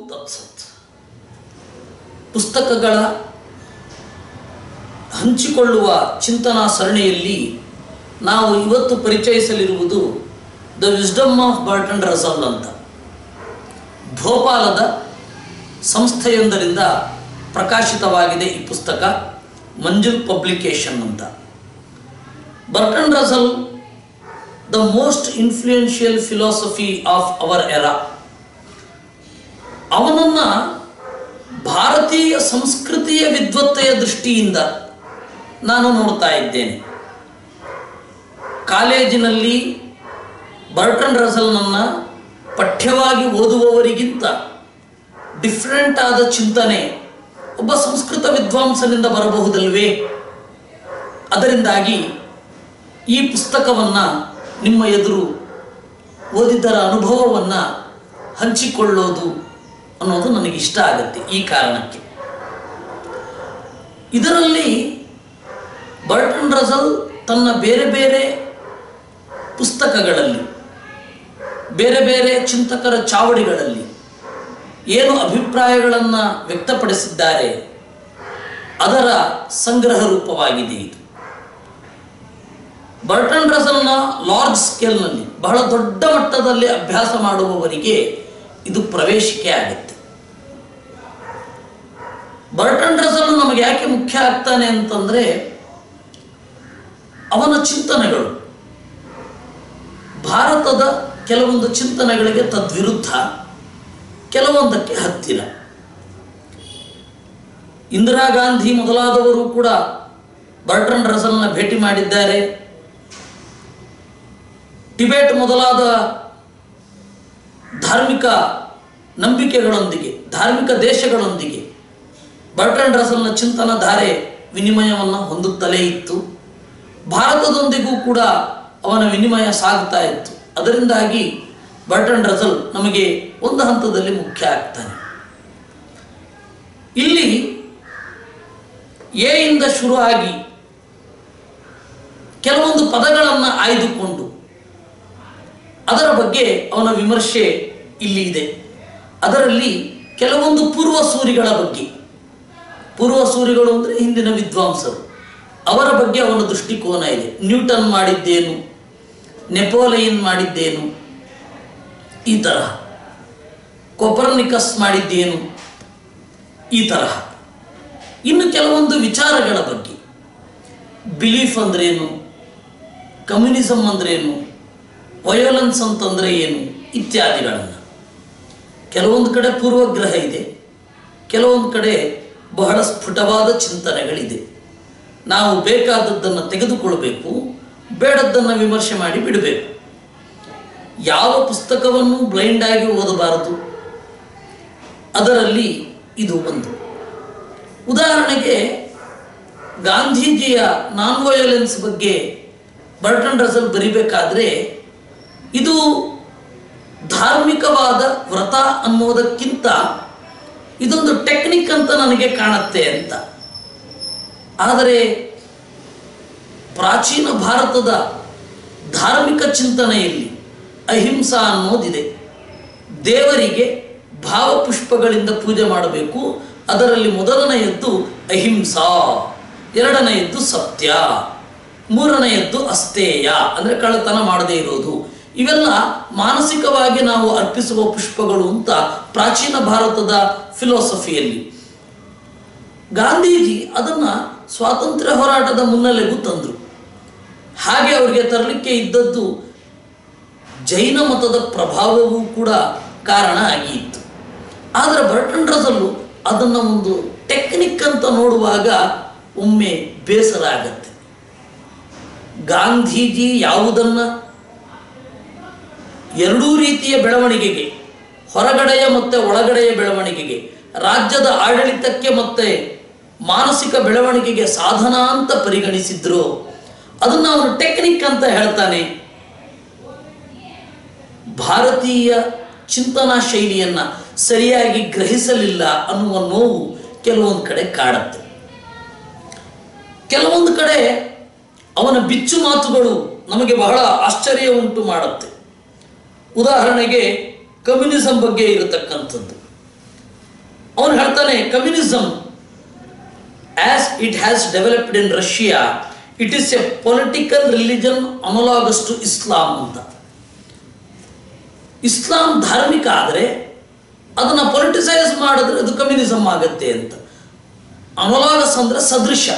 ತತ್ಸತ್ ಪುಸ್ತಕಗಳ ಹಂಚಿಕೊಳ್ಳುವ ಚಿಂತನಾ ಸರಣಿಯಲ್ಲಿ ನಾವು ಇವತ್ತು ಪರಿಚಯಿಸಲಿರುವುದು the wisdom of Bertrand Russell ಅಂತ ಭೋಪಾಲದ ಸಂಸ್ಥೆಯೊಂದರಿಂದ ಪ್ರಕಾಶಿತವಾಗಿದೆ ಈ ಪುಸ್ತಕ ಮಂಜುಲ್ ಪಬ್ಲಿಕೇಶನ್ ಅಂತ Bertrand Russell the most influential philosophy of our era ಅವನನ್ನ ಭಾರತೀಯ ಸಂಸ್ಕೃತಿಯ ವಿದ್ವತ್ತೆಯ ದೃಷ್ಟಿಯಿಂದ ನಾನು ನೋಡ್ತಾ ಇದ್ದೇನೆ ಕಾಲೇಜಿನಲ್ಲಿ ಬರ್ಟನ್ ರಸಲ್ನನ್ನ ಪಠ್ಯವಾಗಿ ಓದುವವರಿಗಿಂತ ಡಿಫ್ರೆಂಟ್ ಆದ ಚಿಂತನೆ ಒಬ್ಬ ಸಂಸ್ಕೃತ ವಿದ್ವಾಂಸನಿಂದ ಬರಬಹುದಲ್ವೇ ಅದರಿಂದಾಗಿ ಈ ಪುಸ್ತಕವನ್ನು ನಿಮ್ಮ ಎದುರು ಓದಿದ್ದರ ಅನುಭವವನ್ನು ಹಂಚಿಕೊಳ್ಳೋದು ಅನ್ನೋದು ನನಗೆ ಇಷ್ಟ ಆಗುತ್ತೆ ಈ ಕಾರಣಕ್ಕೆ ಇದರಲ್ಲಿ ಬರ್ಟನ್ ರಸಲ್ ತನ್ನ ಬೇರೆ ಬೇರೆ ಪುಸ್ತಕಗಳಲ್ಲಿ ಬೇರೆ ಬೇರೆ ಚಿಂತಕರ ಚಾವಡಿಗಳಲ್ಲಿ ಏನು ಅಭಿಪ್ರಾಯಗಳನ್ನು ವ್ಯಕ್ತಪಡಿಸಿದ್ದಾರೆ ಅದರ ಸಂಗ್ರಹ ರೂಪವಾಗಿದೆ ಇದು ಬರ್ಟನ್ ರಸಲ್ನ ಲಾರ್ಜ್ ಸ್ಕೇಲ್ನಲ್ಲಿ ಬಹಳ ದೊಡ್ಡ ಮಟ್ಟದಲ್ಲಿ ಅಭ್ಯಾಸ ಮಾಡುವವರಿಗೆ ಇದು ಪ್ರವೇಶಿಕೆ ಆಗುತ್ತೆ ಬರ್ಟನ್ ರಸಲ್ ನಮಗೆ ಯಾಕೆ ಮುಖ್ಯ ಆಗ್ತಾನೆ ಅಂತಂದ್ರೆ ಅವನ ಚಿಂತನೆಗಳು ಭಾರತದ ಕೆಲವೊಂದು ಚಿಂತನೆಗಳಿಗೆ ತದ್ವಿರುದ್ಧ ಕೆಲವೊಂದಕ್ಕೆ ಹತ್ತಿರ ಇಂದಿರಾ ಗಾಂಧಿ ಮೊದಲಾದವರು ಕೂಡ ಬರ್ಟನ್ ರಸಲ್ನ ಭೇಟಿ ಮಾಡಿದ್ದಾರೆ ಟಿಬೆಟ್ ಮೊದಲಾದ ಧಾರ್ಮಿಕ ನಂಬಿಕೆಗಳೊಂದಿಗೆ ಧಾರ್ಮಿಕ ದೇಶಗಳೊಂದಿಗೆ ಬರ್ಟನ್ ರಸಲ್ನ ಚಿಂತನ ಧಾರೆ ವಿನಿಮಯವನ್ನು ಹೊಂದುತ್ತಲೇ ಇತ್ತು ಭಾರತದೊಂದಿಗೂ ಕೂಡ ಅವನ ವಿನಿಮಯ ಸಾಗ್ತಾ ಇತ್ತು ಅದರಿಂದಾಗಿ ಬರ್ಟನ್ ರಸಲ್ ನಮಗೆ ಒಂದು ಹಂತದಲ್ಲಿ ಮುಖ್ಯ ಆಗ್ತಾನೆ ಇಲ್ಲಿ ಎ ಇಂದ ಶುರುವಾಗಿ ಕೆಲವೊಂದು ಪದಗಳನ್ನು ಆಯ್ದುಕೊಂಡು ಅದರ ಬಗ್ಗೆ ಅವನ ವಿಮರ್ಶೆ ಇಲ್ಲಿ ಇದೆ ಅದರಲ್ಲಿ ಕೆಲವೊಂದು ಪೂರ್ವ ಸೂರಿಗಳ ಬಗ್ಗೆ ಪೂರ್ವ ಸೂರಿಗಳು ಅಂದರೆ ಹಿಂದಿನ ವಿದ್ವಾಂಸರು ಅವರ ಬಗ್ಗೆ ಅವನ ದೃಷ್ಟಿಕೋನ ಇದೆ ನ್ಯೂಟನ್ ಮಾಡಿದ್ದೇನು ನೆಪೋಲಿಯನ್ ಮಾಡಿದ್ದೇನು ಈ ತರಹ ಕೊಪರ್ನಿಕಸ್ ಮಾಡಿದ್ದೇನು ಈ ತರಹ ಇನ್ನು ಕೆಲವೊಂದು ವಿಚಾರಗಳ ಬಗ್ಗೆ ಬಿಲೀಫ್ ಅಂದ್ರೇನು ಕಮ್ಯುನಿಸಮ್ ಅಂದ್ರೇನು ವಯೋಲೆನ್ಸ್ ಅಂತಂದರೆ ಏನು ಇತ್ಯಾದಿಗಳನ್ನು ಕೆಲವೊಂದು ಕಡೆ ಪೂರ್ವಗ್ರಹ ಇದೆ ಕೆಲವೊಂದು ಕಡೆ ಬಹಳ ಸ್ಫುಟವಾದ ಚಿಂತನೆಗಳಿದೆ ನಾವು ಬೇಕಾದದ್ದನ್ನು ತೆಗೆದುಕೊಳ್ಬೇಕು ಬೇಡದ್ದನ್ನು ವಿಮರ್ಶೆ ಮಾಡಿ ಬಿಡಬೇಕು ಯಾವ ಪುಸ್ತಕವನ್ನು ಬ್ಲೈಂಡ್ ಆಗಿ ಓದಬಾರದು ಅದರಲ್ಲಿ ಇದು ಒಂದು ಉದಾಹರಣೆಗೆ ಗಾಂಧೀಜಿಯ ನಾನ್ ವಯೋಲೆನ್ಸ್ ಬಗ್ಗೆ ಬರ್ಟನ್ ರಸಲ್ ಬರಿಬೇಕಾದ್ರೆ ಇದು ಧಾರ್ಮಿಕವಾದ ವ್ರತ ಅನ್ನೋದಕ್ಕಿಂತ ಇದೊಂದು ಟೆಕ್ನಿಕ್ ಅಂತ ನನಗೆ ಕಾಣುತ್ತೆ ಅಂತ ಆದರೆ ಪ್ರಾಚೀನ ಭಾರತದ ಧಾರ್ಮಿಕ ಚಿಂತನೆಯಲ್ಲಿ ಅಹಿಂಸಾ ಅನ್ನೋದಿದೆ ದೇವರಿಗೆ ಭಾವಪುಷ್ಪಗಳಿಂದ ಪೂಜೆ ಮಾಡಬೇಕು ಅದರಲ್ಲಿ ಮೊದಲನೆಯದ್ದು ಅಹಿಂಸಾ ಎರಡನೆಯದ್ದು ಸತ್ಯ ಮೂರನೆಯದ್ದು ಅಸ್ತೇಯ ಅಂದರೆ ಕಳ್ಳತನ ಮಾಡದೇ ಇರೋದು ಇವೆಲ್ಲ ಮಾನಸಿಕವಾಗಿ ನಾವು ಅರ್ಪಿಸುವ ಪುಷ್ಪಗಳು ಅಂತ ಪ್ರಾಚೀನ ಭಾರತದ ಫಿಲಾಸಫಿಯಲ್ಲಿ ಗಾಂಧೀಜಿ ಅದನ್ನು ಸ್ವಾತಂತ್ರ್ಯ ಹೋರಾಟದ ಮುನ್ನೆಲೆಗೂ ತಂದರು ಹಾಗೆ ಅವರಿಗೆ ತರಲಿಕ್ಕೆ ಇದ್ದದ್ದು ಜೈನ ಮತದ ಪ್ರಭಾವವೂ ಕೂಡ ಕಾರಣ ಆಗಿತ್ತು ಆದರೆ ಬರ್ಟನ್ ರಸಲ್ಲು ಅದನ್ನು ಒಂದು ಟೆಕ್ನಿಕ್ ಅಂತ ನೋಡುವಾಗ ಒಮ್ಮೆ ಬೇಸರ ಆಗತ್ತೆ ಗಾಂಧೀಜಿ ಯಾವುದನ್ನು ಎರಡೂ ರೀತಿಯ ಬೆಳವಣಿಗೆಗೆ ಹೊರಗಡೆಯ ಮತ್ತು ಒಳಗಡೆಯ ಬೆಳವಣಿಗೆಗೆ ರಾಜ್ಯದ ಆಡಳಿತಕ್ಕೆ ಮತ್ತೆ ಮಾನಸಿಕ ಬೆಳವಣಿಗೆಗೆ ಸಾಧನ ಅಂತ ಪರಿಗಣಿಸಿದ್ರು ಅದನ್ನು ಅವನು ಟೆಕ್ನಿಕ್ ಅಂತ ಹೇಳ್ತಾನೆ ಭಾರತೀಯ ಚಿಂತನಾ ಶೈಲಿಯನ್ನು ಸರಿಯಾಗಿ ಗ್ರಹಿಸಲಿಲ್ಲ ಅನ್ನುವ ನೋವು ಕೆಲವೊಂದು ಕಡೆ ಕಾಡುತ್ತೆ ಕೆಲವೊಂದು ಕಡೆ ಅವನ ಬಿಚ್ಚು ಮಾತುಗಳು ನಮಗೆ ಬಹಳ ಆಶ್ಚರ್ಯ ಉಂಟು ಮಾಡುತ್ತೆ ಉದಾಹರಣೆಗೆ ಕಮ್ಯುನಿಸಂ ಬಗ್ಗೆ ಇರತಕ್ಕಂಥದ್ದು ಅವನು ಹೇಳ್ತಾನೆ communism as it has developed in Russia it is a political religion analogous to Islam ಅಂತ ಇಸ್ಲಾಂ ಧಾರ್ಮಿಕ ಆದರೆ ಅದನ್ನು ಪೊಲಿಟಿಸೈಸ್ ಮಾಡಿದ್ರೆ ಅದು ಕಮ್ಯುನಿಸಮ್ ಆಗತ್ತೆ ಅಂತ ಅನಲಾಗಸ್ ಅಂದ್ರೆ ಸದೃಶ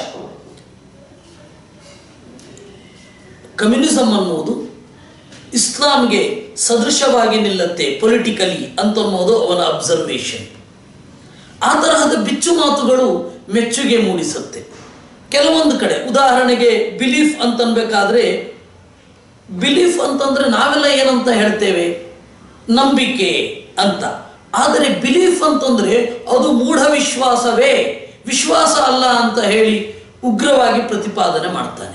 ಕಮ್ಯುನಿಸಮ್ ಅನ್ನುವುದು ಇಸ್ಲಾಂಗೆ ಸದೃಶವಾಗಿ ನಿಲ್ಲತ್ತೆ ಪೊಲಿಟಿಕಲಿ ಅಂತನ್ನೋದು ಅವನ ಅಬ್ಸರ್ವೇಷನ್ ಆ ತರಹದ ಬಿಚ್ಚು ಮಾತುಗಳು ಮೆಚ್ಚುಗೆ ಮೂಡಿಸುತ್ತೆ ಕೆಲವೊಂದು ಕಡೆ ಉದಾಹರಣೆಗೆ ಬಿಲೀಫ್ ಅಂತನ್ಬೇಕಾದ್ರೆ ಬಿಲೀಫ್ ಅಂತಂದ್ರೆ ನಾವೆಲ್ಲ ಏನಂತ ಹೇಳ್ತೇವೆ ನಂಬಿಕೆ ಅಂತ ಆದರೆ ಬಿಲೀಫ್ ಅಂತಂದ್ರೆ ಅದು ಮೂಢ ವಿಶ್ವಾಸವೇ ವಿಶ್ವಾಸ ಅಲ್ಲ ಅಂತ ಹೇಳಿ ಉಗ್ರವಾಗಿ ಪ್ರತಿಪಾದನೆ ಮಾಡ್ತಾನೆ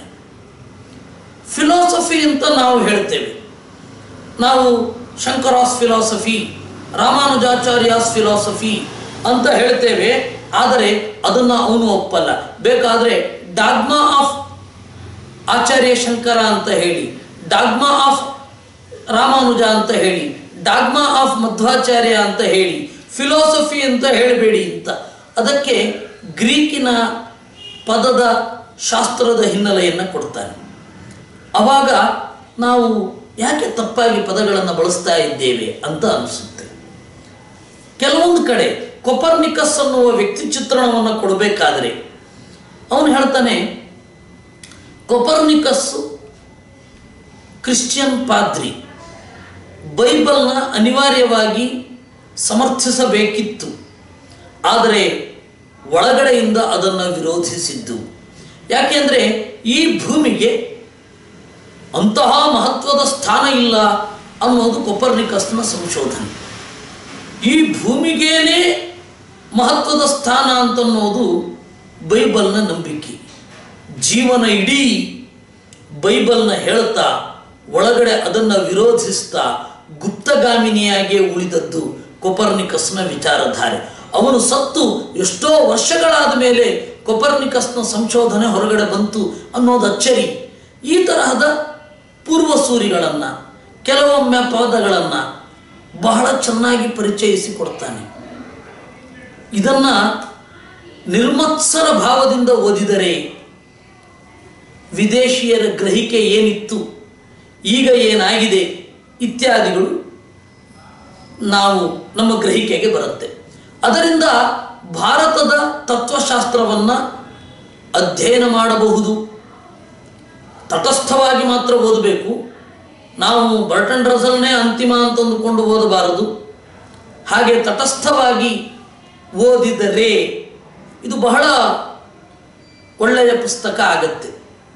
ಫಿಲಾಸಫಿ ಅಂತ ನಾವು ಹೇಳ್ತೇವೆ ನಾವು ಶಂಕರಾಸ್ ಫಿಲಾಸಫಿ ರಾಮಾನುಜಾಚಾರ್ಯಾಸ್ ಫಿಲಾಸಫಿ ಅಂತ ಹೇಳ್ತೇವೆ ಆದರೆ ಅದನ್ನು ಅವನು ಒಪ್ಪಲ್ಲ ಬೇಕಾದರೆ ಡಾಗ್ಮಾ ಆಫ್ ಆಚಾರ್ಯ ಶಂಕರ ಅಂತ ಹೇಳಿ ಡಾಗ್ಮಾ ಆಫ್ ರಾಮಾನುಜ ಅಂತ ಹೇಳಿ ಡಾಗ್ಮಾ ಆಫ್ ಮಧ್ವಾಚಾರ್ಯ ಅಂತ ಹೇಳಿ ಫಿಲಾಸಫಿ ಅಂತ ಹೇಳಬೇಡಿ ಅಂತ ಅದಕ್ಕೆ ಗ್ರೀಕಿನ ಪದದ ಶಾಸ್ತ್ರದ ಹಿನ್ನೆಲೆಯನ್ನು ಕೊಡ್ತಾನೆ ಅವಾಗ ನಾವು ಯಾಕೆ ತಪ್ಪಾಗಿ ಪದಗಳನ್ನು ಬಳಸ್ತಾ ಇದ್ದೇವೆ ಅಂತ ಅನಿಸುತ್ತೆ ಕೆಲವೊಂದು ಕಡೆ ಕೊಪರ್ನಿಕಸ್ ಅನ್ನುವ ವ್ಯಕ್ತಿ ಚಿತ್ರಣವನ್ನು ಕೊಡಬೇಕಾದ್ರೆ ಅವನು ಹೇಳ್ತಾನೆ ಕೊಪರ್ನಿಕಸ್ಸು ಕ್ರಿಶ್ಚಿಯನ್ ಪಾದ್ರಿ ಬೈಬಲ್ನ ಅನಿವಾರ್ಯವಾಗಿ ಸಮರ್ಥಿಸಬೇಕಿತ್ತು ಆದರೆ ಒಳಗಡೆಯಿಂದ ಅದನ್ನು ವಿರೋಧಿಸಿದ್ದು ಯಾಕೆಂದರೆ ಈ ಭೂಮಿಗೆ ಅಂತಹ ಮಹತ್ವದ ಸ್ಥಾನ ಇಲ್ಲ ಅನ್ನೋದು ಕೊಪರ್ನಿಕಸ್ನ ಸಂಶೋಧನೆ ಈ ಭೂಮಿಗೇನೆ ಮಹತ್ವದ ಸ್ಥಾನ ಅಂತನ್ನೋದು ಬೈಬಲ್ನ ನಂಬಿಕೆ ಜೀವನ ಇಡೀ ಬೈಬಲ್ನ ಹೇಳ್ತಾ ಒಳಗಡೆ ಅದನ್ನು ವಿರೋಧಿಸ್ತಾ ಗುಪ್ತಗಾಮಿನಿಯಾಗಿಯೇ ಉಳಿದದ್ದು ಕೊಪರ್ನಿಕಸ್ನ ವಿಚಾರಧಾರೆ ಅವನು ಸತ್ತು ಎಷ್ಟೋ ವರ್ಷಗಳಾದ ಮೇಲೆ ಕೊಪರ್ನಿಕಸ್ನ ಸಂಶೋಧನೆ ಹೊರಗಡೆ ಬಂತು ಅನ್ನೋದು ಅಚ್ಚರಿ ಈ ತರಹದ ಪೂರ್ವಸೂರಿಗಳನ್ನು ಕೆಲವೊಮ್ಮೆ ಪದಗಳನ್ನು ಬಹಳ ಚೆನ್ನಾಗಿ ಪರಿಚಯಿಸಿ ಕೊಡ್ತಾನೆ ಇದನ್ನ ನಿರ್ಮತ್ಸರ ಭಾವದಿಂದ ಓದಿದರೆ ವಿದೇಶಿಯರ ಗ್ರಹಿಕೆ ಏನಿತ್ತು ಈಗ ಏನಾಗಿದೆ ಇತ್ಯಾದಿಗಳು ನಾವು ನಮ್ಮ ಗ್ರಹಿಕೆಗೆ ಬರುತ್ತೆ ಅದರಿಂದ ಭಾರತದ ತತ್ವಶಾಸ್ತ್ರವನ್ನು ಅಧ್ಯಯನ ಮಾಡಬಹುದು ತಟಸ್ಥವಾಗಿ ಮಾತ್ರ ಓದಬೇಕು ನಾವು ಬರ್ಟನ್ ರಸಲ್ನೇ ಅಂತಿಮ ಅಂತ ಅಂದುಕೊಂಡು ಓದಬಾರದು ಹಾಗೆ ತಟಸ್ಥವಾಗಿ ಓದಿದರೆ ಇದು ಬಹಳ ಒಳ್ಳೆಯ ಪುಸ್ತಕ ಆಗತ್ತೆ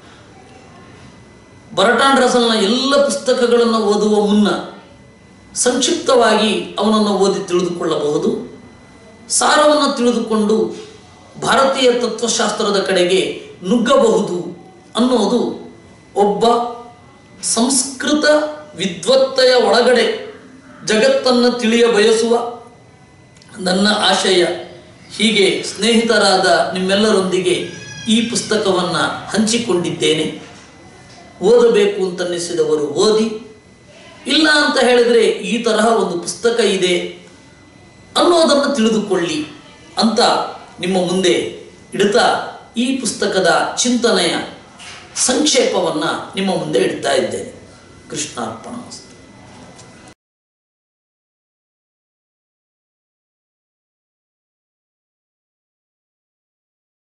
ಬರ್ಟಾನ್ ರಸಲ್ನ ಎಲ್ಲ ಪುಸ್ತಕಗಳನ್ನು ಓದುವ ಮುನ್ನ ಸಂಕ್ಷಿಪ್ತವಾಗಿ ಅವನನ್ನು ಓದಿ ತಿಳಿದುಕೊಳ್ಳಬಹುದು ಸಾರವನ್ನು ತಿಳಿದುಕೊಂಡು ಭಾರತೀಯ ತತ್ವಶಾಸ್ತ್ರದ ಕಡೆಗೆ ನುಗ್ಗಬಹುದು ಅನ್ನೋದು ಒಬ್ಬ ಸಂಸ್ಕೃತ ವಿದ್ವತ್ತೆಯ ಒಳಗಡೆ ಜಗತ್ತನ್ನು ತಿಳಿಯ ಬಯಸುವ ನನ್ನ ಆಶಯ ಹೀಗೆ ಸ್ನೇಹಿತರಾದ ನಿಮ್ಮೆಲ್ಲರೊಂದಿಗೆ ಈ ಪುಸ್ತಕವನ್ನು ಹಂಚಿಕೊಂಡಿದ್ದೇನೆ ಓದಬೇಕು ಅಂತನ್ನಿಸಿದವರು ಓದಿ ಇಲ್ಲ ಅಂತ ಹೇಳಿದರೆ ಈ ತರಹ ಒಂದು ಪುಸ್ತಕ ಇದೆ ಅನ್ನೋದನ್ನು ತಿಳಿದುಕೊಳ್ಳಿ ಅಂತ ನಿಮ್ಮ ಮುಂದೆ ಇಡ್ತಾ ಈ ಪುಸ್ತಕದ ಚಿಂತನೆಯ ಸಂಕ್ಷೇಪವನ್ನು ನಿಮ್ಮ ಮುಂದೆ ಇಡ್ತಾ ಇದ್ದೇನೆ ಕೃಷ್ಣಾರ್ಪಣ